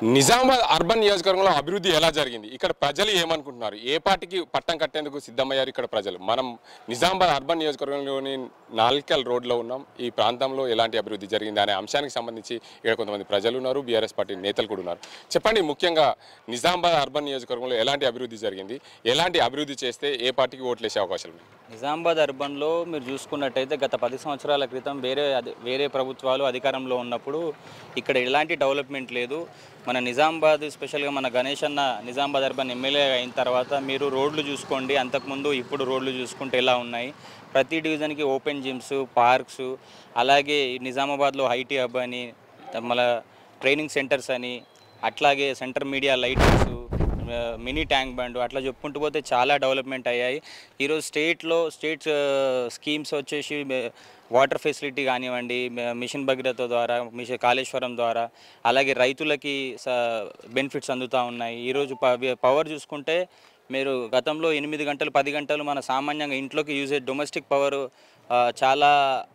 Nizamabad urban నియోజకవర్గంలో అభివృద్ధి ఎలా జరిగింది ఇక్కడ ప్రజలు ఏమనుకుంటున్నారు ఏ పార్టీకి పట్టం కట్టేందుకు సిద్ధమయ్యారు ఇక్కడ ప్రజలు మనం నిజామాబాద్ అర్బన్ నియోజకవర్గంలోని నాల్కల్ రోడ్లో ఉన్నాం ఈ ప్రాంతంలో ఎలాంటి అభివృద్ధి జరిగింది అనే అంశానికి సంబంధించి ఇక్కడ కొంతమంది ప్రజలు ఉన్నారు బీఆర్ఎస్ పార్టీ నేతలు కూడా ఉన్నారు చెప్పండి ముఖ్యంగా నిజామాబాద్ అర్బన్ నియోజకవర్గంలో ఎలాంటి అభివృద్ధి జరిగింది ఎలాంటి అభివృద్ధి చేస్తే ఏ పార్టీకి ఓట్లు వేసే అవకాశాలు ఉన్నాయి నిజామాబాద్ అర్బన్లో మీరు చూసుకున్నట్టయితే గత పది సంవత్సరాల క్రితం వేరే అధి- వేరే ప్రభుత్వాలు అధికారంలో ఉన్నప్పుడు ఇక్కడ ఎలాంటి డెవలప్మెంట్ లేదు మన నిజామాబాద్ స్పెషల్గా మన గణేష్ అన్న నిజామాబాద్ అర్బన్ ఎమ్మెల్యే అయిన తర్వాత మీరు రోడ్లు చూసుకోండి అంతకుముందు ఇప్పుడు రోడ్లు చూసుకుంటే ఎలా ఉన్నాయి ప్రతి డివిజన్కి ఓపెన్ జిమ్స్ పార్క్స్ అలాగే ఈ నిజామాబాద్లో ఐటీ హబ్ అని మళ్ళీ ట్రైనింగ్ సెంటర్స్ అని అట్లాగే సెంటర్ మీడియా లైటింగ్స్ ఆ, మినీ ట్యాంక్ బండ్ అట్లా చెప్పుకుంటూ పోతే చాలా డెవలప్మెంట్ అయ్యాయి ఈరోజు స్టేట్లో స్టేట్ స్కీమ్స్ వచ్చేసి మే- వాటర్ ఫెసిలిటీ కానివ్వండి మే- మిషన్ భగీరథ ద్వారా మిషన్ కాళేశ్వరం ద్వారా అలాగే రైతులకి స- బెనిఫిట్స్ అందుతూ ఉన్నాయి ఈరోజు ప- పవర్ చూసుకుంటే మీరు గతంలో ఎనిమిది గంటలు పది గంటలు మన సామాన్యంగా ఇంట్లోకి యూజ్ డొమెస్టిక్ పవర్ చాలా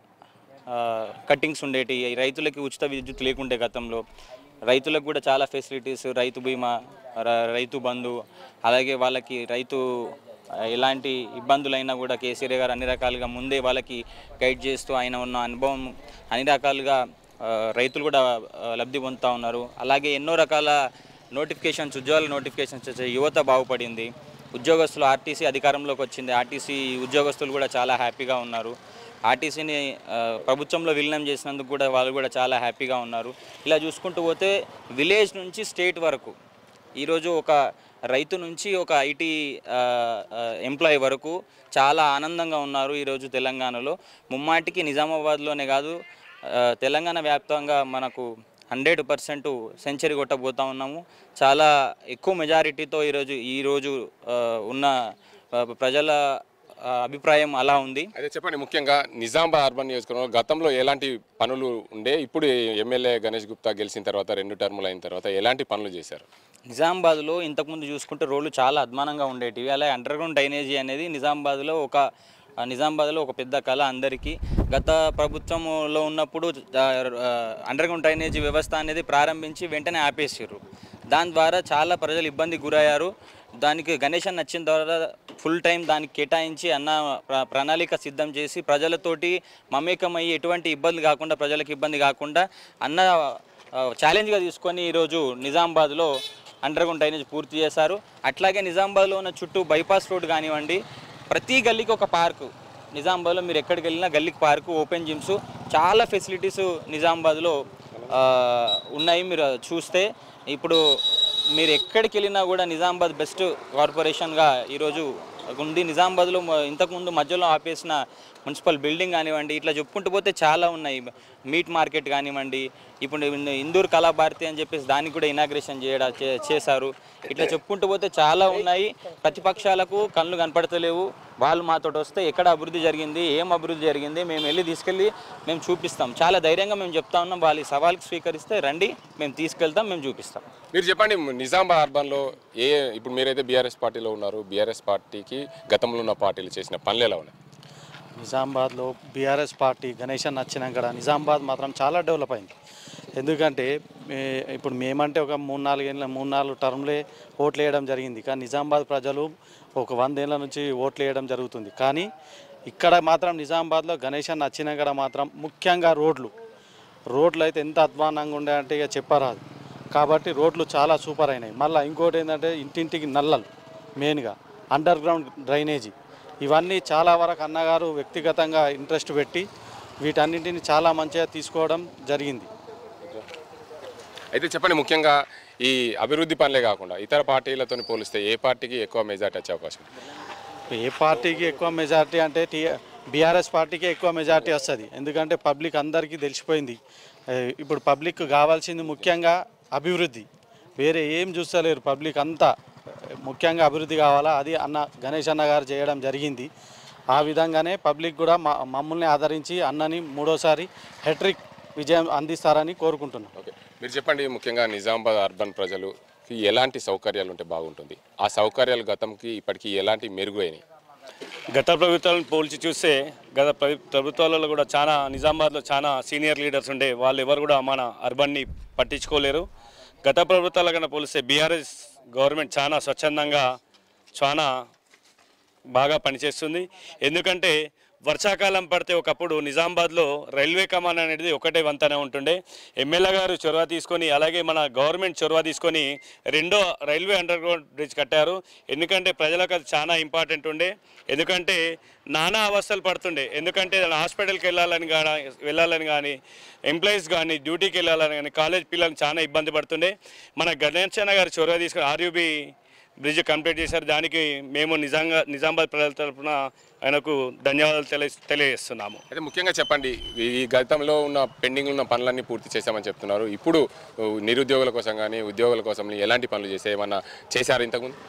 కట్టింగ్స్ ఉండేటి ఈ రైతులకి ఉచిత విద్యుత్ లేకుండే గతంలో రైతులకు కూడా చాలా ఫెసిలిటీస్ రైతు బీమా ర- రైతు బంధు అలాగే వాళ్ళకి రైతు ఆ, ఎలాంటి ఇబ్బందులైనా కూడా కేసీఆర్ గారు అన్ని రకాలుగా ముందే వాళ్ళకి గైడ్ చేస్తూ ఆయన ఉన్న అనుభవం అన్ని రకాలుగా ఆ, రైతులు కూడా ఆ, లబ్ధి పొందుతూ ఉన్నారు అలాగే ఎన్నో రకాల నోటిఫికేషన్స్ ఉద్యోగాల నోటిఫికేషన్స్ వచ్చాయి యువత బాగుపడింది ఉద్యోగస్తులు ఆర్టీసీ అధికారంలోకి వచ్చింది ఆర్టీసీ ఉద్యోగస్తులు కూడా చాలా హ్యాపీగా ఉన్నారు ఆర్టీసీని ఆ, ప్రభుత్వంలో విలీనం చేసినందుకు కూడా వాళ్ళు కూడా చాలా హ్యాపీగా ఉన్నారు ఇలా చూసుకుంటూ పోతే విలేజ్ నుంచి స్టేట్ వరకు ఈరోజు ఒక రైతు నుంచి ఒక ఐటీ ఎంప్లాయీ వరకు చాలా ఆనందంగా ఉన్నారు ఈరోజు తెలంగాణలో ముమ్మాటికి నిజామాబాద్లోనే కాదు ఆ, తెలంగాణ వ్యాప్తంగా మనకు హండ్రెడ్ పర్సెంట్ సెంచరీ కొట్టబోతా ఉన్నాము చాలా ఎక్కువ మెజారిటీతో ఈరోజు ఈరోజు ఆ, ఉన్న ఆ, ప్రజల ఆ, అభిప్రాయం అలా ఉంది అదే చెప్పండి ముఖ్యంగా నిజామాబాద్ అర్బన్ నియోజకవర్గంలో గతంలో ఎలాంటి పనులు ఉండే ఇప్పుడు ఎమ్మెల్యే గణేష్ గుప్తా గెలిచిన తర్వాత రెండు టర్ములు అయిన తర్వాత ఎలాంటి పనులు చేశారు నిజామాబాద్లో ఇంతకుముందు చూసుకుంటే రోడ్లు చాలా అధ్వానంగా ఉండేటివి అలాగే అండర్ గ్రౌండ్ డ్రైనేజీ అనేది నిజామాబాద్లో ఒక ఆ, నిజామాబాద్లో ఒక పెద్ద కళ అందరికీ గత ప్రభుత్వంలో ఉన్నప్పుడు అండర్ గ్రౌండ్ డ్రైనేజీ వ్యవస్థ అనేది ప్రారంభించి వెంటనే ఆపేసారు దాని ద్వారా చాలా ప్రజలు ఇబ్బందికి గురయ్యారు దానికి గణేష్ అన్న వచ్చిన ద్వారా ఫుల్ టైం దానికి కేటాయించి అన్న ప్ర- ప్రణాళిక సిద్ధం చేసి ప్రజలతోటి మమేకమయ్యి ఎటువంటి ఇబ్బంది కాకుండా ప్రజలకు ఇబ్బంది కాకుండా అన్న ఆ, ఛాలెంజ్గా తీసుకొని ఈరోజు నిజామాబాద్లో అండర్ గ్రౌండ్ డ్రైనేజ్ పూర్తి చేశారు అట్లాగే నిజామాబాద్లో ఉన్న చుట్టూ బైపాస్ రోడ్ కానివ్వండి ప్రతి గల్లీకి ఒక పార్కు నిజామాబాద్లో మీరు ఎక్కడికి వెళ్ళినా గల్లీకి పార్కు ఓపెన్ జిమ్స్ చాలా ఫెసిలిటీస్ నిజామాబాద్లో ఆ, ఉన్నాయి మీరు చూస్తే ఇప్పుడు మీరు ఎక్కడికి వెళ్ళినా కూడా నిజామాబాద్ బెస్ట్ కార్పొరేషన్గా ఈరోజు ఉంది నిజామాబాద్లో మ- ఇంతకుముందు మధ్యలో ఆపేసిన మున్సిపల్ బిల్డింగ్ కానివ్వండి ఇట్లా చెప్పుకుంటూ పోతే చాలా ఉన్నాయి మీట్ మార్కెట్ కానివ్వండి ఇప్పుడు ఇన్- ఇందూర్ కళాభారతి అని చెప్పేసి దానికి కూడా ఇనాగ్రేషన్ చేయడం చే- చేశారు ఇట్లా చెప్పుకుంటూ పోతే చాలా ఉన్నాయి ప్రతిపక్షాలకు కళ్ళు కనపడతలేవు వాళ్ళు మాతో వస్తే ఎక్కడ అభివృద్ధి జరిగింది ఏం అభివృద్ధి జరిగింది మేము వెళ్ళి తీసుకెళ్ళి మేము చూపిస్తాం చాలా ధైర్యంగా మేము చెప్తా ఉన్నాం వాళ్ళు ఈ సవాల్కి స్వీకరిస్తే రండి మేము తీసుకెళ్తాం మేము చూపిస్తాం మీరు చెప్పండి నిజామాబాద్ అర్బన్లో ఏ ఇప్పుడు మీరైతే బీఆర్ఎస్ పార్టీలో ఉన్నారు బీఆర్ఎస్ పార్టీకి గతంలో ఉన్న పార్టీలు చేసిన పనులు ఎలా ఉన్నాయి నిజామాబాద్లో బీఆర్ఎస్ పార్టీ గణేష్ అన్న వచ్చినాక నిజామాబాద్ మాత్రం చాలా డెవలప్ అయింది ఎందుకంటే మే- ఇప్పుడు మేమంటే ఒక మూడు నాలుగేళ్ళ మూడు నాలుగు టర్మ్లే ఓట్లు వేయడం జరిగింది కానీ నిజామాబాద్ ప్రజలు ఒక వందేళ్ల నుంచి ఓట్లు వేయడం జరుగుతుంది కానీ ఇక్కడ మాత్రం నిజామాబాద్లో గణేష్ అన్న వచ్చినాక మాత్రం ముఖ్యంగా రోడ్లు రోడ్లు అయితే ఎంత అధ్వానంగా ఉండే అంటే ఇక చెప్పరాదు కాబట్టి రోడ్లు చాలా సూపర్ అయినాయి మళ్ళీ ఇంకోటి ఏంటంటే ఇంటింటికి నల్లలు మెయిన్గా అండర్ గ్రౌండ్ డ్రైనేజీ ఇవన్నీ చాలా వరకు అన్నగారు వ్యక్తిగతంగా ఇంట్రెస్ట్ పెట్టి వీటన్నింటిని చాలా మంచిగా తీసుకోవడం జరిగింది అయితే చెప్పండి ముఖ్యంగా ఈ అభివృద్ధి పనులే కాకుండా ఇతర పార్టీలతో పోలిస్తే ఏ పార్టీకి ఎక్కువ మెజార్టీ వచ్చే అవకాశం ఉంది? ఏ పార్టీకి ఎక్కువ మెజార్టీ అంటే టీ బీఆర్ఎస్ పార్టీకి ఎక్కువ మెజార్టీ వస్తుంది ఎందుకంటే పబ్లిక్ అందరికీ తెలిసిపోయింది ఏ, ఇప్పుడు పబ్లిక్ కావాల్సింది ముఖ్యంగా అభివృద్ధి వేరే ఏం చూస్తలేరు పబ్లిక్ అంతా ముఖ్యంగా అభివృద్ధి కావాలా అది అన్న గణేష్ అన్న గారు చేయడం జరిగింది ఆ విధంగానే పబ్లిక్ కూడా మా మమ్మల్ని ఆదరించి అన్నని మూడోసారి హెట్రిక్ విజయం అందిస్తారని కోరుకుంటున్నాం ఓకే మీరు చెప్పండి ముఖ్యంగా నిజామాబాద్ అర్బన్ ప్రజలుకి ఎలాంటి సౌకర్యాలు ఉంటే బాగుంటుంది ఆ సౌకర్యాలు గతంకి ఇప్పటికీ ఎలాంటి మెరుగు అయినాయి గత ప్రభుత్వాలను పోల్చి చూస్తే గత ప్ర- ప్రభుత్వాలలో కూడా చాలా నిజామాబాద్లో చాలా సీనియర్ లీడర్స్ ఉండే వాళ్ళు ఎవరు కూడా మన అర్బన్ని పట్టించుకోలేరు గత ప్రభుత్వాల కన్నా పోలిస్తే బీఆర్ఎస్ గవర్నమెంట్ చాలా స్వచ్ఛందంగా చాలా బాగా పనిచేస్తుంది ఎందుకంటే వర్షాకాలం పడితే ఒకప్పుడు నిజామాబాద్లో రైల్వే కమాన్ అనేది ఒకటే వంతనే ఉంటుండే ఎమ్మెల్యే గారు చొరవ తీసుకొని అలాగే మన గవర్నమెంట్ చొరవ తీసుకొని రెండో రైల్వే అండర్ గ్రౌండ్ బ్రిడ్జ్ కట్టారు ఎందుకంటే ప్రజలకు అది చాలా ఇంపార్టెంట్ ఉండే ఎందుకంటే నానా అవస్థలు పడుతుండే ఎందుకంటే హాస్పిటల్కి వెళ్ళాలని కానీ వెళ్ళాలని కానీ ఎంప్లాయీస్ కానీ డ్యూటీకి వెళ్ళాలని కానీ కాలేజ్ పిల్లలు చాలా ఇబ్బంది పడుతుండే మన గణేశన్న గారు చొరవ తీసుకొని ఆర్యూబీ బ్రిడ్జ్ కంప్లీట్ చేశారు దానికి మేము నిజంగా నిజామాబాద్ ప్రజల తరఫున ఆయనకు ధన్యవాదాలు తెలియ తెలియజేస్తున్నాము అయితే ముఖ్యంగా చెప్పండి ఈ గతంలో ఉన్న పెండింగ్ ఉన్న పనులన్నీ పూర్తి చేశామని చెప్తున్నారు ఇప్పుడు నిరుద్యోగుల కోసం కానీ ఉద్యోగుల కోసం ఎలాంటి పనులు చేసే ఏమన్నా చేశారు ఇంతకుముందు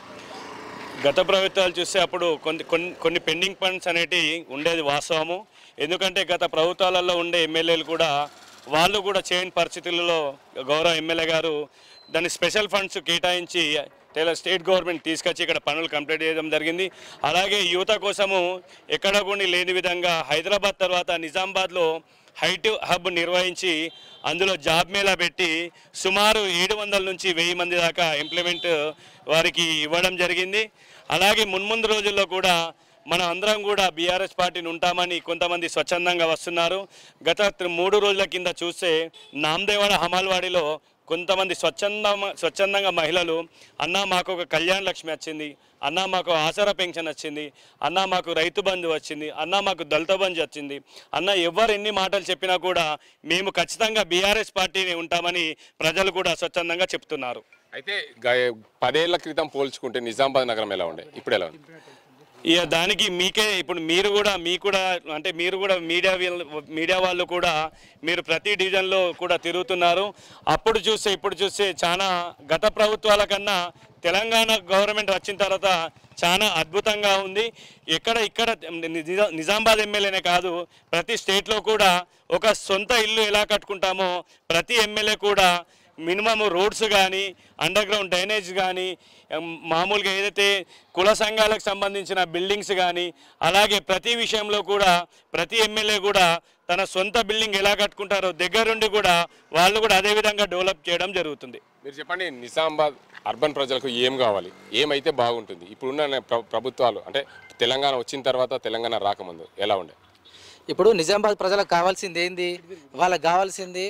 గత ప్రభుత్వాలు చూస్తే అప్పుడు కొన్ని కొన్ని కొన్ని పెండింగ్ ఫండ్స్ అనేటివి ఉండేది వాస్తవము ఎందుకంటే గత ప్రభుత్వాలలో ఉండే ఎమ్మెల్యేలు కూడా వాళ్ళు కూడా చేయని పరిస్థితులలో గౌరవ ఎమ్మెల్యే గారు దాన్ని స్పెషల్ ఫండ్స్ కేటాయించి తెల స్టేట్ గవర్నమెంట్ తీసుకొచ్చి ఇక్కడ పనులు కంప్లీట్ చేయడం జరిగింది అలాగే యువత కోసము ఎక్కడ కూడా లేని విధంగా హైదరాబాద్ తర్వాత నిజామాబాద్లో హైట్ హబ్ నిర్వహించి అందులో జాబ్ మేళా పెట్టి సుమారు ఏడు వందల నుంచి వెయ్యి మంది దాకా ఎంప్లాయ్మెంట్ వారికి ఇవ్వడం జరిగింది అలాగే మున్ముందు రోజుల్లో కూడా మన అందరం కూడా బీఆర్ఎస్ పార్టీని ఉంటామని కొంతమంది స్వచ్ఛందంగా వస్తున్నారు గత త్రి- మూడు రోజుల కింద చూస్తే నామదేవాడ హమాల్వాడిలో కొంతమంది స్వచ్ఛంద స్వచ్ఛందంగా మహిళలు అన్న మాకు ఒక కళ్యాణ లక్ష్మి వచ్చింది అన్న మాకు ఆసరా పెన్షన్ వచ్చింది అన్న మాకు రైతు బంధు వచ్చింది అన్న మాకు దళిత బంధు వచ్చింది అన్న ఎవరు ఎన్ని మాటలు చెప్పినా కూడా మేము ఖచ్చితంగా బీఆర్ఎస్ పార్టీని ఉంటామని ప్రజలు కూడా స్వచ్ఛందంగా చెప్తున్నారు అయితే గ- పదేళ్ల క్రితం పోల్చుకుంటే నిజామాబాద్ నగరం ఎలా ఉండే ఇప్పుడు ఎలా ఉంది ఇక దానికి మీకే ఇప్పుడు మీరు కూడా మీ కూడా అంటే మీరు కూడా మీడియా వీళ్ళ- మీడియా వాళ్ళు కూడా మీరు ప్రతి డివిజన్లో కూడా తిరుగుతున్నారు అప్పుడు చూస్తే ఇప్పుడు చూస్తే చాలా గత ప్రభుత్వాల కన్నా తెలంగాణ గవర్నమెంట్ వచ్చిన తర్వాత చాలా అద్భుతంగా ఉంది ఎక్కడ ఇక్కడ నిజా- నిజామాబాద్ ఎమ్మెల్యేనే కాదు ప్రతి స్టేట్లో కూడా ఒక సొంత ఇల్లు ఎలా కట్టుకుంటామో ప్రతి ఎమ్మెల్యే కూడా మినిమం రోడ్స్ కానీ అండర్ గ్రౌండ్ డ్రైనేజ్ కానీ ఎం, మామూలుగా ఏదైతే కుల సంఘాలకు సంబంధించిన బిల్డింగ్స్ కానీ అలాగే ప్రతి విషయంలో కూడా ప్రతి ఎమ్మెల్యే కూడా తన సొంత బిల్డింగ్ ఎలా కట్టుకుంటారో దగ్గరుండి కూడా వాళ్ళు కూడా అదే విధంగా డెవలప్ చేయడం జరుగుతుంది మీరు చెప్పండి నిజామాబాద్ అర్బన్ ప్రజలకు ఏం కావాలి ఏమైతే బాగుంటుంది ఇప్పుడున్న ప్ర- ప్రభుత్వాలు అంటే తెలంగాణ వచ్చిన తర్వాత తెలంగాణ రాకముందు ఎలా ఉండే ఇప్పుడు నిజామాబాద్ ప్రజలకు కావాల్సింది ఏంది వాళ్ళకి కావాల్సింది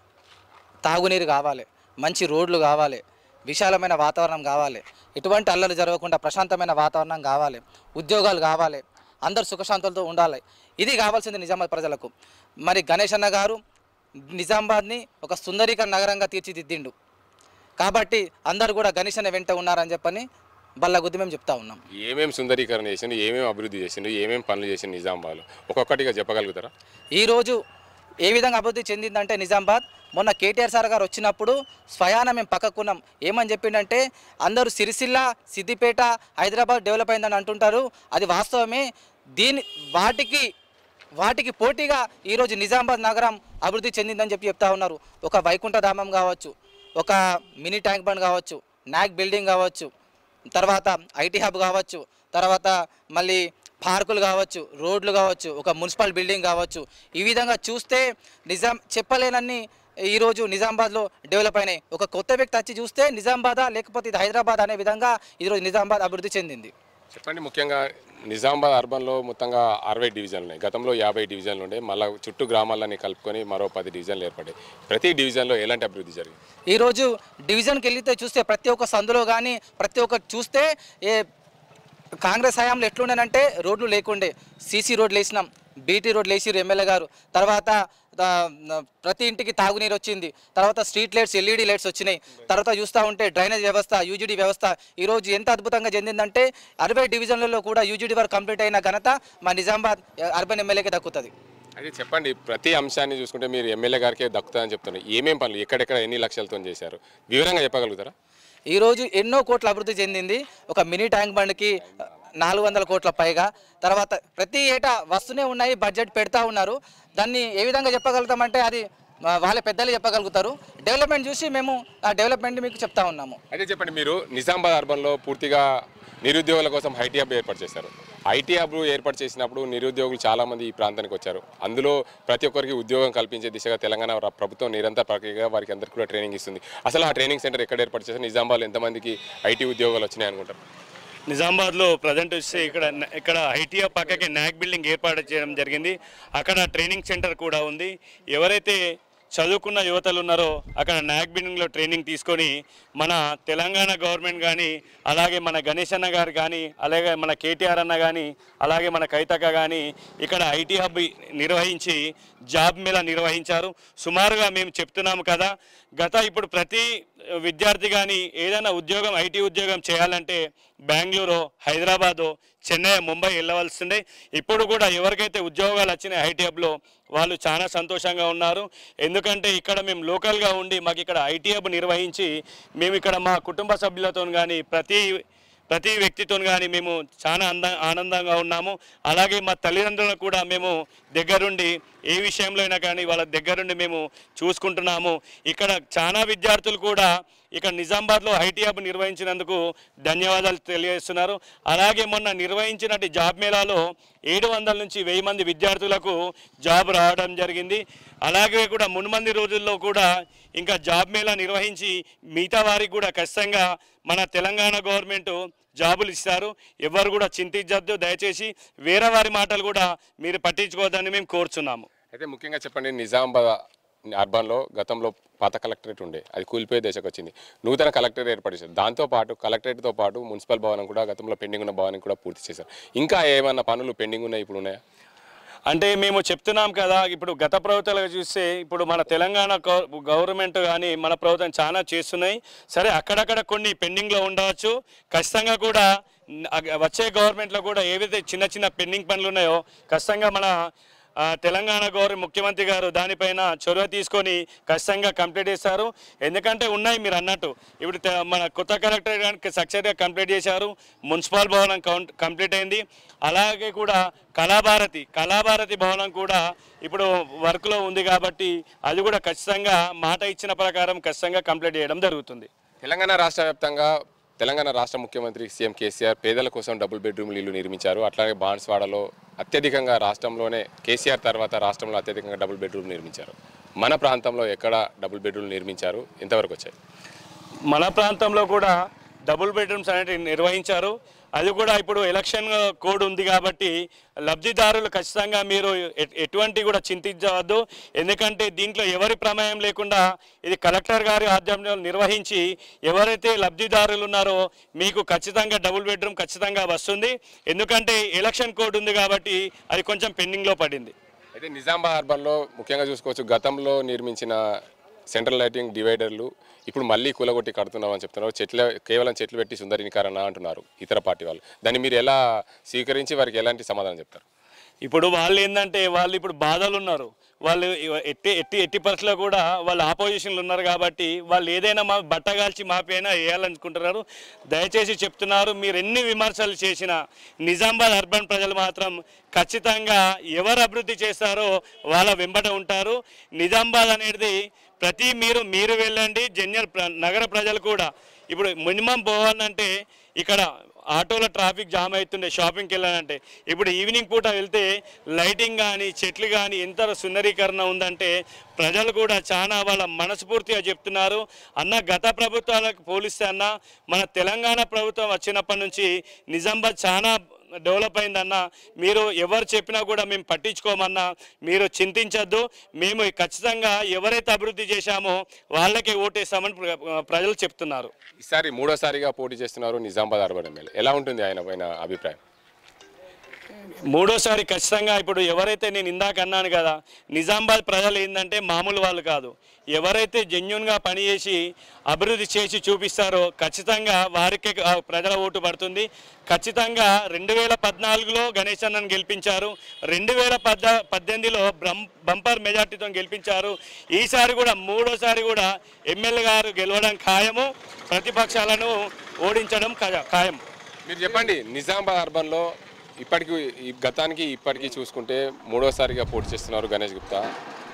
తాగునీరు కావాలి మంచి రోడ్లు కావాలి విశాలమైన వాతావరణం కావాలి ఎటువంటి అల్లలు జరగకుండా ప్రశాంతమైన వాతావరణం కావాలి ఉద్యోగాలు కావాలి అందరు సుఖశాంతులతో ఉండాలి ఇది కావాల్సింది నిజామాబాద్ ప్రజలకు మరి గణేష్ అన్న గారు నిజామాబాద్ని ఒక సుందరీకరణ నగరంగా తీర్చిదిద్దిండు కాబట్టి అందరు కూడా గణేష్ అన్న వెంట ఉన్నారని చెప్పని బల్లగుద్ది మేము చెప్తా ఉన్నాం ఏమేం సుందరీకరణ చేసిండు ఏమేం అభివృద్ధి చేసిండు ఏమేం పనులు చేసిండు నిజామాబాద్లో ఒక్కొక్కటిగా చెప్పగలుగుతారా ఈరోజు ఏ విధంగా అభివృద్ధి చెందిందంటే నిజామాబాద్ మొన్న కేటీఆర్ సార్ గారు వచ్చినప్పుడు స్వయాన మేము పక్కకున్నాం ఏమని చెప్పిండంటే అందరూ సిరిసిల్ల సిద్దిపేట హైదరాబాద్ డెవలప్ అయిందని అంటుంటారు అది వాస్తవమే దీని వాటికి వాటికి పోటీగా ఈరోజు నిజామాబాద్ నగరం అభివృద్ధి చెందిందని చెప్పి చెప్తా ఉన్నారు ఒక వైకుంఠధామం కావచ్చు ఒక మినీ ట్యాంక్ బండ్ కావచ్చు నాక్ బిల్డింగ్ కావచ్చు తర్వాత ఐటీ హబ్ కావచ్చు తర్వాత మళ్ళీ పార్కులు కావచ్చు రోడ్లు కావచ్చు ఒక మున్సిపల్ బిల్డింగ్ కావచ్చు ఈ విధంగా చూస్తే నిజాం చెప్పలేనన్ని ఈరోజు నిజామాబాద్లో డెవలప్ అయినాయి ఒక కొత్త వ్యక్తి వచ్చి చూస్తే నిజామాబాదా లేకపోతే ఇది హైదరాబాద్ అనే విధంగా ఈరోజు నిజామాబాద్ అభివృద్ధి చెందింది చెప్పండి ముఖ్యంగా నిజామాబాద్ అర్బన్లో మొత్తంగా అరవై డివిజన్లు ఉన్నాయి గతంలో యాభై డివిజన్లు ఉండే మళ్ళీ చుట్టూ గ్రామాలన్నీ కలుపుకొని మరో పది డివిజన్లు ఏర్పడ్డాయి ప్రతి డివిజన్లో ఎలాంటి అభివృద్ధి జరిగింది ఈరోజు డివిజన్కి వెళ్తే చూస్తే ప్రతి ఒక్క సందులో కానీ ప్రతి ఒక్క చూస్తే ఏ కాంగ్రెస్ హయాంలో ఎట్లుండేనంటే రోడ్లు లేకుండే సీసీ రోడ్లు వేసినాం బీటీ రోడ్లు వేసిరు ఎమ్మెల్యే గారు తర్వాత ఆ, ప్రతి ఇంటికి తాగునీరు వచ్చింది తర్వాత స్ట్రీట్ లైట్స్ ఎల్ఈడి లైట్స్ వచ్చినాయి తర్వాత చూస్తూ ఉంటే డ్రైనేజ్ వ్యవస్థ యూజీడీ వ్యవస్థ ఈరోజు ఎంత అద్భుతంగా చెందిందంటే అరవై డివిజన్లలో కూడా యూజీడీ వరకు కంప్లీట్ అయిన ఘనత మా నిజామాబాద్ అర్బన్ ఎమ్మెల్యేకి దక్కుతుంది అయితే చెప్పండి ప్రతి అంశాన్ని చూసుకుంటే మీరు ఎమ్మెల్యే గారికే దక్కుతుందని చెప్తున్నారు ఏమేం పనులు ఎక్కడెక్కడ ఎన్ని లక్షలతో చేశారు వివరంగా చెప్పగలుగుతారా ఈరోజు ఎన్నో కోట్ల అభివృద్ధి చెందింది ఒక మినీ ట్యాంక్ బండ్కి నాలుగు వందల కోట్ల పైగా తర్వాత ప్రతి ఏటా వస్తూనే ఉన్నాయి బడ్జెట్ పెడతా ఉన్నారు దాన్ని ఏ విధంగా చెప్పగలుగుతామంటే అది ఆ, వాళ్ళ పెద్దలు చెప్పగలుగుతారు డెవలప్మెంట్ చూసి మేము ఆ డెవలప్మెంట్ మీకు చెప్తా ఉన్నాము అయితే చెప్పండి మీరు నిజామాబాద్ అర్బన్లో పూర్తిగా నిరుద్యోగుల కోసం హైటీ హబ్ ఏర్పాటు చేశారు ఐటీ హబ్ ఏర్పాటు చేసినప్పుడు నిరుద్యోగులు చాలామంది ఈ ప్రాంతానికి వచ్చారు అందులో ప్రతి ఒక్కరికి ఉద్యోగం కల్పించే దిశగా తెలంగాణ ర- ప్రభుత్వం నిరంతర ప్రక్రియగా వారికి అందరికీ కూడా ట్రైనింగ్ ఇస్తుంది అసలు ఆ ట్రైనింగ్ సెంటర్ ఎక్కడ ఏర్పాటు చేశారు నిజామాబాద్లో ఎంతమందికి ఐటీ ఉద్యోగాలు వచ్చినాయి అనుకుంటారు నిజామాబాద్లో ప్రజెంట్ వస్తే ఇక్కడ ఇక్కడ ఐటీఆ పక్కకి నాక్ బిల్డింగ్ ఏర్పాటు చేయడం జరిగింది అక్కడ ట్రైనింగ్ సెంటర్ కూడా ఉంది ఎవరైతే చదువుకున్న యువతలు ఉన్నారో అక్కడ నాక్ బిల్డింగ్లో ట్రైనింగ్ తీసుకొని మన తెలంగాణ గవర్నమెంట్ కానీ అలాగే మన గణేష్ అన్న గారు కానీ అలాగే మన కేటీఆర్ అన్న కానీ అలాగే మన కైతక్క కానీ ఇక్కడ ఐటీ హబ్ నిర్వహించి జాబ్ మేళా నిర్వహించారు సుమారుగా మేము చెప్తున్నాము కదా గత ఇప్పుడు ప్రతి విద్యార్థి కానీ ఏదైనా ఉద్యోగం ఐటీ ఉద్యోగం చేయాలంటే బెంగళూరు హైదరాబాదు చెన్నై ముంబై వెళ్ళవలసిందే ఇప్పుడు కూడా ఎవరికైతే ఉద్యోగాలు వచ్చినాయి ఐటీ హబ్లో వాళ్ళు చాలా సంతోషంగా ఉన్నారు ఎందుకంటే ఇక్కడ మేము లోకల్గా ఉండి మాకు ఇక్కడ ఐటీ హబ్ నిర్వహించి మేము ఇక్కడ మా కుటుంబ సభ్యులతో కానీ ప్రతి ప్రతి వ్యక్తితో కానీ మేము చాలా అంద ఆనందంగా ఉన్నాము అలాగే మా తల్లిదండ్రులకు కూడా మేము దగ్గరుండి ఏ విషయంలో అయినా కానీ వాళ్ళ దగ్గరుండి మేము చూసుకుంటున్నాము ఇక్కడ చాలా విద్యార్థులు కూడా ఇక్కడ నిజామాబాద్లో ఐటీ హబ్ నిర్వహించినందుకు ధన్యవాదాలు తెలియజేస్తున్నారు అలాగే మొన్న నిర్వహించినట్టు జాబ్ మేళాలో ఏడు వందల నుంచి వెయ్యి మంది విద్యార్థులకు జాబ్ రావడం జరిగింది అలాగే కూడా మున్మంది రోజుల్లో కూడా ఇంకా జాబ్ మేళా నిర్వహించి మిగతా వారికి కూడా ఖచ్చితంగా మన తెలంగాణ గవర్నమెంట్ జాబులు ఇస్తారు ఎవరు కూడా చింతించద్దు దయచేసి వేరే వారి మాటలు కూడా మీరు పట్టించుకోవద్దని మేము కోరుచున్నాము అయితే ముఖ్యంగా చెప్పండి నిజామాబాద్ అర్బన్లో గతంలో పాత కలెక్టరేట్ ఉండే అది కూలిపోయే దశకు వచ్చింది నూతన కలెక్టరేట్ ఏర్పాటు చేశారు దాంతోపాటు కలెక్టరేట్తో పాటు మున్సిపల్ భవనం కూడా గతంలో పెండింగ్ ఉన్న భవనం కూడా పూర్తి చేశారు ఇంకా ఏమన్నా పనులు పెండింగ్ ఉన్నాయి ఇప్పుడు ఉన్నాయా అంటే మేము చెప్తున్నాం కదా ఇప్పుడు గత ప్రభుత్వాలుగా చూస్తే ఇప్పుడు మన తెలంగాణ గవ- గవర్నమెంట్ కానీ మన ప్రభుత్వం చాలా చేస్తున్నాయి సరే అక్కడక్కడ కొన్ని పెండింగ్లో ఉండవచ్చు ఖచ్చితంగా కూడా న- అగ- వచ్చే గవర్నమెంట్లో కూడా ఏవైతే చిన్న చిన్న పెండింగ్ పనులు ఉన్నాయో ఖచ్చితంగా మన ఆ, తెలంగాణ గవర్నమెంట్ ముఖ్యమంత్రి గారు దానిపైన చొరవ తీసుకొని ఖచ్చితంగా కంప్లీట్ చేస్తారు ఎందుకంటే ఉన్నాయి మీరు అన్నట్టు ఇప్పుడు తె- మన కొత్త కలెక్టర్ గారికి సక్సెస్గా కంప్లీట్ చేశారు మున్సిపల్ భవనం కౌంట్ కంప్లీట్ అయింది అలాగే కూడా కళాభారతి కళాభారతి భవనం కూడా ఇప్పుడు వర్క్లో ఉంది కాబట్టి అది కూడా ఖచ్చితంగా మాట ఇచ్చిన ప్రకారం ఖచ్చితంగా కంప్లీట్ చేయడం జరుగుతుంది తెలంగాణ రాష్ట్ర వ్యాప్తంగా తెలంగాణ రాష్ట్ర ముఖ్యమంత్రి సీఎం కేసీఆర్ పేదల కోసం డబుల్ బెడ్రూమ్లు ఇల్లు నిర్మించారు అట్లాగే బాన్స్వాడలో అత్యధికంగా రాష్ట్రంలోనే కేసీఆర్ తర్వాత రాష్ట్రంలో అత్యధికంగా డబుల్ బెడ్రూమ్ నిర్మించారు మన ప్రాంతంలో ఎక్కడ డబుల్ బెడ్రూమ్ నిర్మించారు ఎంతవరకు వచ్చాయి మన ప్రాంతంలో కూడా డబుల్ బెడ్రూమ్స్ అనేవి నిర్వహించారు అది కూడా ఇప్పుడు ఎలక్షన్ కోడ్ ఉంది కాబట్టి లబ్ధిదారులు ఖచ్చితంగా మీరు ఎ- ఎటువంటి కూడా చింతించవద్దు ఎందుకంటే దీంట్లో ఎవరి ప్రమేయం లేకుండా ఇది కలెక్టర్ గారి ఆధ్వర్యంలో నిర్వహించి ఎవరైతే లబ్ధిదారులు ఉన్నారో మీకు ఖచ్చితంగా డబుల్ బెడ్రూమ్ ఖచ్చితంగా వస్తుంది ఎందుకంటే ఎలక్షన్ కోడ్ ఉంది కాబట్టి అది కొంచెం పెండింగ్లో పడింది అయితే నిజామాబాద్ అర్బన్లో ముఖ్యంగా చూసుకోవచ్చు గతంలో నిర్మించిన సెంట్రల్ లైటింగ్ డివైడర్లు ఇప్పుడు మళ్ళీ కూలగొట్టి కడుతున్నామని చెప్తున్నారు చెట్ల కేవలం చెట్లు పెట్టి సుందరీకరణ అంటున్నారు ఇతర పార్టీ వాళ్ళు దాన్ని మీరు ఎలా స్వీకరించి వారికి ఎలాంటి సమాధానం చెప్తారు ఇప్పుడు వాళ్ళు ఏంటంటే వాళ్ళు ఇప్పుడు బాధలు ఉన్నారు వాళ్ళు ఇవ- ఎట్టి ఎట్టి ఎట్టి పరిస్థితుల్లో కూడా వాళ్ళు ఆపోజిషన్లు ఉన్నారు కాబట్టి వాళ్ళు ఏదైనా మా బట్టగాల్చి మాపైనా వేయాలనుకుంటున్నారు దయచేసి చెప్తున్నారు మీరు ఎన్ని విమర్శలు చేసినా నిజామాబాద్ అర్బన్ ప్రజలు మాత్రం ఖచ్చితంగా ఎవరు అభివృద్ధి చేస్తారో వాళ్ళ వెంబట ఉంటారు నిజామాబాద్ అనేది ప్రతి మీరు మీరు వెళ్ళండి జన్యల్ ప్ర- నగర ప్రజలు కూడా ఇప్పుడు మినిమం పోవాలంటే ఇక్కడ ఆటోలో ట్రాఫిక్ జామ్ అవుతుండే షాపింగ్కి వెళ్ళాలంటే ఇప్పుడు ఈవినింగ్ పూట వెళ్తే లైటింగ్ కానీ చెట్లు కానీ ఎంత సుందరీకరణ ఉందంటే ప్రజలు కూడా చాలా వాళ్ళ మనస్ఫూర్తిగా చెప్తున్నారు అన్న గత ప్రభుత్వాలకు పోలిస్తే అన్న మన తెలంగాణ ప్రభుత్వం వచ్చినప్పటి నుంచి నిజామాబాద్ చాలా డెవలప్ అయిందన్న మీరు ఎవరు చెప్పినా కూడా మేము పట్టించుకోమన్నా మీరు చింతించద్దు మేము ఖచ్చితంగా ఎవరైతే అభివృద్ధి చేశామో వాళ్ళకే ఓటేస్తామని ప్ర- ప్రజలు చెప్తున్నారు ఈసారి మూడోసారిగా పోటీ చేస్తున్నారు నిజామాబాద్ అర్బన్ ఎమ్మెల్యే ఎలా ఉంటుంది ఆయన పైన అభిప్రాయం మూడోసారి ఖచ్చితంగా ఇప్పుడు ఎవరైతే నేను ఇందాక అన్నాను కదా నిజామాబాద్ ప్రజలు ఏంటంటే మామూలు వాళ్ళు కాదు ఎవరైతే జెన్యున్గా పనిచేసి అభివృద్ధి చేసి చూపిస్తారో ఖచ్చితంగా వారికే ఆ ప్రజల ఓటు పడుతుంది ఖచ్చితంగా రెండు వేల పద్నాలుగులో గణేష్ అన్నను గెలిపించారు రెండు వేల పద్ద పద్దెనిమిదిలో బ్రం బంపర్ మెజార్టీతో గెలిపించారు ఈసారి కూడా మూడోసారి కూడా ఎమ్మెల్యే గారు గెలవడం ఖాయము ప్రతిపక్షాలను ఓడించడం ఖాయ- ఖాయం మీరు చెప్పండి నిజామాబాద్ అర్బన్లో ఇప్పటికి ఈ గతానికి ఇప్పటికీ చూసుకుంటే మూడోసారిగా పోటీ చేస్తున్నారు గణేష్ గుప్తా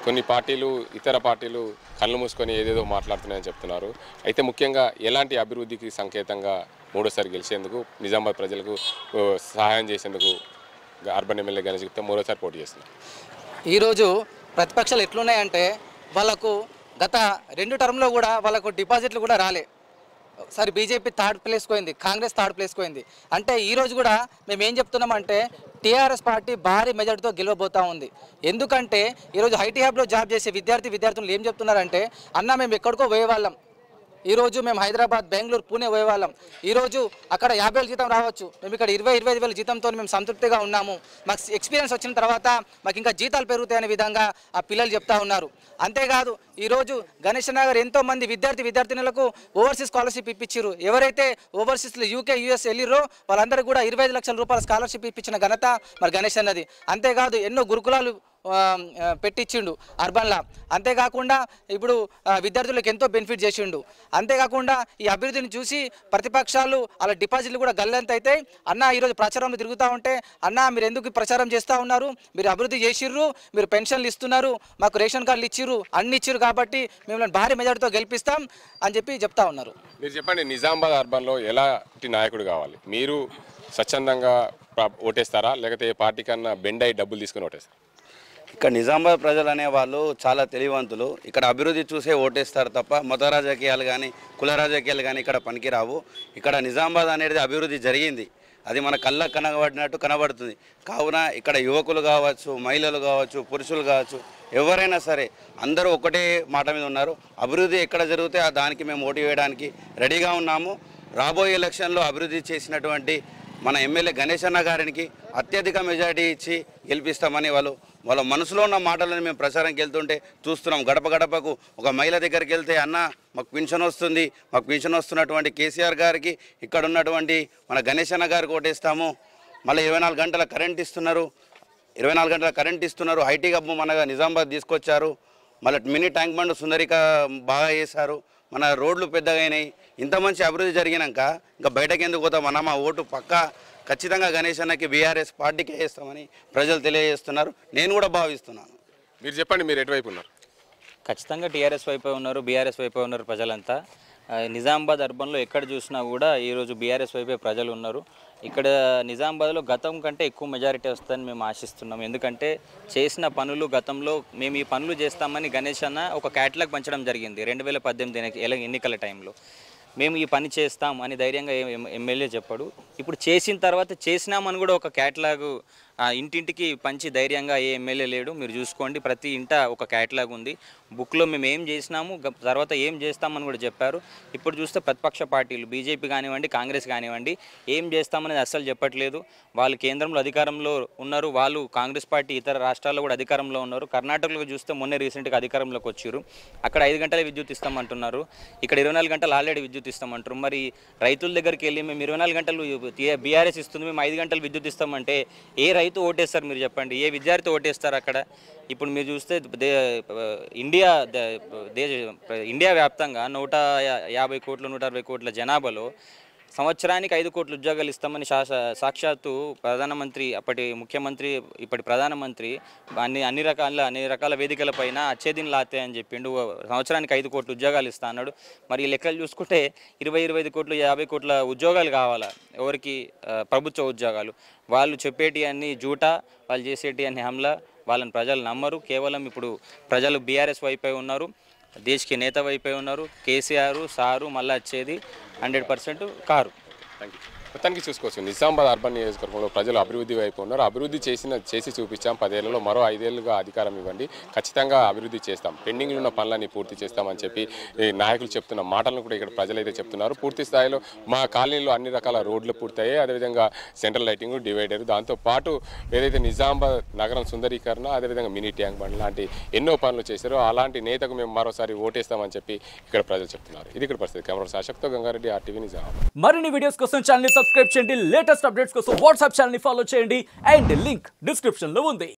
కొన్ని పార్టీలు ఇతర పార్టీలు కళ్ళు మూసుకొని ఏదేదో మాట్లాడుతున్నాయని చెప్తున్నారు అయితే ముఖ్యంగా ఎలాంటి అభివృద్ధికి సంకేతంగా మూడోసారి గెలిచేందుకు నిజామాబాద్ ప్రజలకు ఓ, సహాయం చేసేందుకు అర్బన్ ఎమ్మెల్యే గణేష్ గుప్తా మూడోసారి పోటీ చేస్తున్నారు ఈరోజు ప్రతిపక్షాలు ఎట్లున్నాయంటే వాళ్ళకు గత రెండు టర్మ్లో కూడా వాళ్ళకు డిపాజిట్లు కూడా రాలే ఒకసారి బీజేపీ థర్డ్ ప్లేస్ పోయింది కాంగ్రెస్ థర్డ్ ప్లేస్ పోయింది అంటే ఈ రోజు కూడా మేము ఏం చెప్తున్నామంటే టీఆర్ఎస్ పార్టీ భారీ మెజార్టీతో గెలవబోతా ఉంది ఎందుకంటే ఈరోజు ఐటీ హ్యాబ్లో జాబ్ చేసే విద్యార్థి విద్యార్థులు ఏం చెప్తున్నారంటే అన్న మేము ఎక్కడికో పోయేవాళ్ళం ఈరోజు మేము హైదరాబాద్ బెంగళూరు పూణే పోయేవాళ్ళం ఈరోజు అక్కడ యాభై వేల జీతం రావచ్చు మేము ఇక్కడ ఇరవై ఇరవై ఐదు వేల జీతంతో మేము సంతృప్తిగా ఉన్నాము మాకు ఎక్స్పీరియన్స్ వచ్చిన తర్వాత మాకు ఇంకా జీతాలు పెరుగుతాయనే విధంగా ఆ పిల్లలు చెప్తా ఉన్నారు అంతేకాదు ఈరోజు గణేష్ నగర్ ఎంతో మంది విద్యార్థి విద్యార్థినులకు ఓవర్సీస్ స్కాలర్షిప్ ఇప్పించారు ఎవరైతే ఓవర్సీస్లో యూకే యూఎస్ వెళ్ళిరో వాళ్ళందరికీ కూడా ఇరవై ఐదు లక్షల రూపాయల స్కాలర్షిప్ ఇప్పించిన ఘనత మరి గణేష్ అన్నది అంతేకాదు ఎన్నో గురుకులాలు ఆ, ఆ, పెట్టించిండు అర్బన్లా అంతేకాకుండా ఇప్పుడు ఆ, విద్యార్థులకు ఎంతో బెనిఫిట్ చేసిండు అంతేకాకుండా ఈ అభివృద్ధిని చూసి ప్రతిపక్షాలు అలా డిపాజిట్లు కూడా గల్లంత అయితే అన్న ఈరోజు ప్రచారంలో తిరుగుతూ ఉంటే అన్న మీరు ఎందుకు ఈ ప్రచారం చేస్తూ ఉన్నారు మీరు అభివృద్ధి చేసిర్రు మీరు పెన్షన్లు ఇస్తున్నారు మాకు రేషన్ కార్డులు ఇచ్చిర్రు అన్ని ఇచ్చిర్రు కాబట్టి మిమ్మల్ని భారీ మెజార్టీతో గెలిపిస్తాం అని చెప్పి చెప్తా ఉన్నారు మీరు చెప్పండి నిజామాబాద్ అర్బన్లో ఎలాంటి నాయకుడు కావాలి మీరు స్వచ్ఛందంగా ప్ర- ఓటేస్తారా లేకపోతే ఏ పార్టీ కన్నా బెండ్ అయ్యి డబ్బులు తీసుకుని ఓటేస్తారా ఇక్కడ నిజామాబాద్ ప్రజలు అనే వాళ్ళు చాలా తెలివంతులు ఇక్కడ అభివృద్ధి చూసే ఓటేస్తారు తప్ప మత రాజకీయాలు కానీ కుల రాజకీయాలు కానీ ఇక్కడ పనికిరావు ఇక్కడ నిజామాబాద్ అనేది అభివృద్ధి జరిగింది అది మన కళ్ళకు కనబడినట్టు కనబడుతుంది కావున ఇక్కడ యువకులు కావచ్చు మహిళలు కావచ్చు పురుషులు కావచ్చు ఎవరైనా సరే అందరూ ఒకటే మాట మీద ఉన్నారు అభివృద్ధి ఎక్కడ జరిగితే ఆ దానికి మేము ఓటు వేయడానికి రెడీగా ఉన్నాము రాబోయే ఎలక్షన్లో అభివృద్ధి చేసినటువంటి మన ఎమ్మెల్యే గణేష్ అన్న గారికి అత్యధిక మెజారిటీ ఇచ్చి గెలిపిస్తామని వాళ్ళు వాళ్ళ మనసులో ఉన్న మాటలను మేము ప్రచారంకి వెళ్తుంటే చూస్తున్నాం గడప గడపకు ఒక మహిళ దగ్గరికి వెళ్తే అన్న మాకు పింఛన్ వస్తుంది మాకు పింఛన్ వస్తున్నటువంటి కేసీఆర్ గారికి ఇక్కడ ఉన్నటువంటి మన గణేష్ అన్న గారికి ఓటేస్తాము మళ్ళీ ఇరవై నాలుగు గంటల కరెంట్ ఇస్తున్నారు ఇరవై నాలుగు గంటల కరెంట్ ఇస్తున్నారు ఐటీ గబ్బు మన నిజామాబాద్ తీసుకొచ్చారు మళ్ళీ మినీ ట్యాంక్ బండ్ సుందరిక బాగా చేశారు మన రోడ్లు పెద్దగా అయినాయి ఇంత మంచి అభివృద్ధి జరిగినాక ఇంకా బయటకు ఎందుకు పోతాం అన్న మా ఓటు పక్కా ఖచ్చితంగా గణేష్ అన్నకి బీఆర్ఎస్ పార్టీకే వేస్తామని ప్రజలు తెలియజేస్తున్నారు నేను కూడా భావిస్తున్నాను మీరు చెప్పండి మీరు ఎటువైపు ఉన్నారు ఖచ్చితంగా టీఆర్ఎస్ వైపే ఉన్నారు బీఆర్ఎస్ వైపే ఉన్నారు ప్రజలంతా ఆ, నిజామాబాద్ అర్బన్లో ఎక్కడ చూసినా కూడా ఈరోజు బీఆర్ఎస్ వైపే ప్రజలు ఉన్నారు ఇక్కడ నిజామాబాద్లో గతం కంటే ఎక్కువ మెజారిటీ వస్తుందని మేము ఆశిస్తున్నాం ఎందుకంటే చేసిన పనులు గతంలో మేము ఈ పనులు చేస్తామని గణేష్ అన్న ఒక క్యాటలాగ్ పంచడం జరిగింది రెండు వేల పద్దెనిమిది ఎన్ని- ఎల- ఎన్నికల టైంలో మేము ఈ పని చేస్తాం అని ధైర్యంగా ఎం- ఎం- ఎమ్మెల్యే చెప్పాడు ఇప్పుడు చేసిన తర్వాత చేసినామని కూడా ఒక క్యాటలాగ్ ఆ, ఇంటింటికి పంచి ధైర్యంగా ఏ ఎమ్మెల్యే లేడు మీరు చూసుకోండి ప్రతి ఇంట ఒక క్యాటలాగ్ ఉంది బుక్లో మేము ఏం చేసినాము గ- తర్వాత ఏం చేస్తామని కూడా చెప్పారు ఇప్పుడు చూస్తే ప్రతిపక్ష పార్టీలు బీజేపీ కానివ్వండి కాంగ్రెస్ కానివ్వండి ఏం చేస్తామనేది అస్సలు చెప్పట్లేదు వాళ్ళు కేంద్రంలో అధికారంలో ఉన్నారు వాళ్ళు కాంగ్రెస్ పార్టీ ఇతర రాష్ట్రాల్లో కూడా అధికారంలో ఉన్నారు కర్ణాటకలో చూస్తే మొన్నే రీసెంట్గా అధికారంలోకి వచ్చారు అక్కడ ఐదు గంటల విద్యుత్ ఇస్తామంటున్నారు ఇక్కడ ఇరవై నాలుగు గంటలు ఆల్రెడీ విద్యుత్ ఇస్తామంటారు మరి రైతుల దగ్గరికి వెళ్ళి మేము ఇరవై నాలుగు గంటలు బీఆర్ఎస్ ఇస్తుంది మేము ఐదు గంటలు విద్యుత్ ఇస్తామంటే ఏ రైతు ఓటేస్తారు మీరు చెప్పండి ఏ విద్యార్థి ఓటేస్తారు అక్కడ ఇప్పుడు మీరు చూస్తే దే ఇండియా ద- దేశ ఇండియా వ్యాప్తంగా నూట యా- యాభై కోట్ల నూట అరవై కోట్ల జనాభాలో సంవత్సరానికి ఐదు కోట్ల ఉద్యోగాలు ఇస్తామని శాస సాక్షాత్తు ప్రధానమంత్రి అప్పటి ముఖ్యమంత్రి ఇప్పటి ప్రధానమంత్రి అన్ని అన్ని రకాల అన్ని రకాల వేదికలపైన అచ్చేదిన్ లాతే అని చెప్పిండు సంవత్సరానికి ఐదు కోట్ల ఉద్యోగాలు ఇస్తా అన్నాడు మరి ఈ లెక్కలు చూసుకుంటే ఇరవై ఇరవై ఐదు కోట్లు యాభై కోట్ల ఉద్యోగాలు కావాలా ఎవరికి ఆ, ప్రభుత్వ ఉద్యోగాలు వాళ్ళు చెప్పేటి అన్ని జూటా వాళ్ళు చేసేటి అన్ని హమ్లా వాళ్ళని ప్రజలు నమ్మరు కేవలం ఇప్పుడు ప్రజలు బీఆర్ఎస్ వైపే ఉన్నారు దేశ్కి నేత వైపే ఉన్నారు కేసీఆర్ సారు మళ్ళీ వచ్చేది hundred percent car thank you మొత్తానికి చూసుకోవచ్చు నిజామాబాద్ అర్బన్ నియోజకవర్గంలో ప్రజలు అభివృద్ధి వైపు ఉన్నారు అభివృద్ధి చేసిన చేసి చూపించాం పదేళ్లలో మరో ఐదేళ్లుగా అధికారం ఇవ్వండి ఖచ్చితంగా అభివృద్ధి చేస్తాం పెండింగ్లో ఉన్న పనులన్నీ పూర్తి చేస్తామని చెప్పి ఈ నాయకులు చెప్తున్న మాటలను కూడా ఇక్కడ ప్రజలైతే చెప్తున్నారు పూర్తి స్థాయిలో మా కాలనీలో అన్ని రకాల రోడ్లు పూర్తయ్యాయి అదేవిధంగా సెంట్రల్ లైటింగ్ డివైడర్ దాంతో పాటు ఏదైతే నిజామాబాద్ నగరం సుందరీకరణ అదేవిధంగా మినీ ట్యాంక్ బండ్ లాంటి ఎన్నో పనులు చేశారో అలాంటి నేతకు మేము మరోసారి ఓటేస్తామని చెప్పి ఇక్కడ ప్రజలు చెప్తున్నారు ఇది ఇక్కడ పరిస్థితి కెమెరా సాశక్తో గంగారెడ్డి ఆర్టీవీ నిజామాబాద్ మరిన్ని వీడియోస్ కోసం ఛానల్ సబ్స్క్రైబ్ చేయండి లేటెస్ట్ అప్డేట్స్ కోసం వాట్సాప్ ఛానల్ ఫాలో చేయండి అండ్ లింక్ డిస్క్రిప్షన్ లో ఉంది